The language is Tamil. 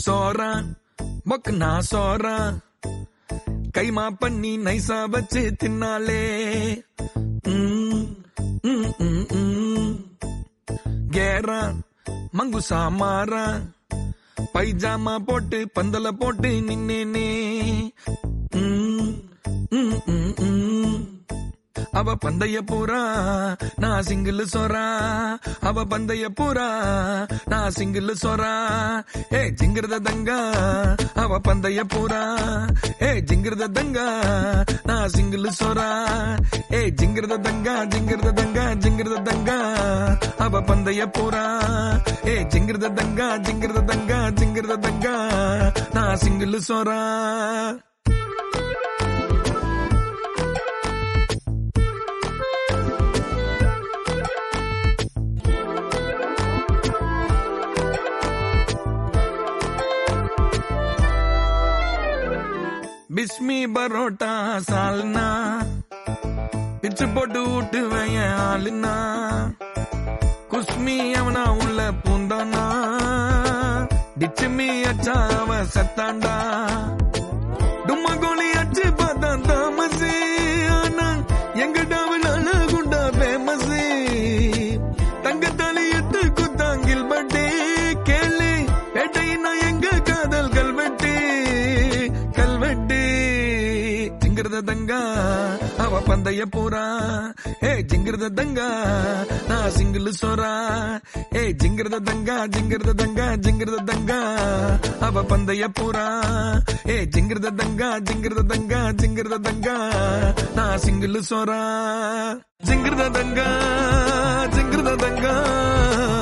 சோறா மொக்கு நான் சோறா கைமா பண்ணி நைசா வச்சு தின்னாலே ம், ம், ம், ம். கேரா மங்கு சாமாரா பைஜாமா போட்டு பந்தல போட்டு நின்னேனே ம், ம், ம், ம். அவ பந்தய பூரா நான் சிங்கிள் சொரா அவ பந்தய பூரா நான் சிங்கிள் சொரா ஏ ஜிங்கிருத தங்கா அவ பந்தய பூரா ஏ ஜிங்கிருத தங்கா நான் சிங்கிள் சொரா ஏ ஜிங்கிருத தங்கா ஜிங்கிருத தங்கா ஜிங்கிருத தங்கா அவ பந்தய பூரா ஏ ஜிங்கிருத தங்கா ஜிங்கிருத தங்கா ஜிங்கிருத தங்கா நான் சிங்கிள் சொரா பிஸ்மி பரோட்டா சால்னா பிச்சு போட்டு விட்டு வையன் ஆளுனா குஸ்மி அவனா உள்ள பூந்தானா டிச்சுமி அச்சா அவன் சத்தாண்டா டும்மா கோழி அச்சு பார்த்தான் தாமசே ஆனா எங்க டாவிலான குண்டா ஃபேமஸ் தங்கத்தாலி எட்டு குத்தாங்கில் பட்டே கேளு பேட்டையினா எங்க காதல் கல்வெட்டு கல்வெட்டு ஜிங்கிருத தங்கா அவ பந்தய பூரா ஏ ஜிங்கிருத தங்கா நான் சிங்கிள் சோரா ஏ ஜிங்கிருத தங்கா ஜிங்கிருத தங்கா ஜிங்கிருத தங்கா அவ பந்தய பூரா ஏ ஜிங்கிருத தங்கா ஜிங்கிருத தங்கா ஜிங்கிருத தங்கா நான் சிங்கிள் சோரா ஜிங்கிருத தங்கா ஜிங்கிருத தங்கா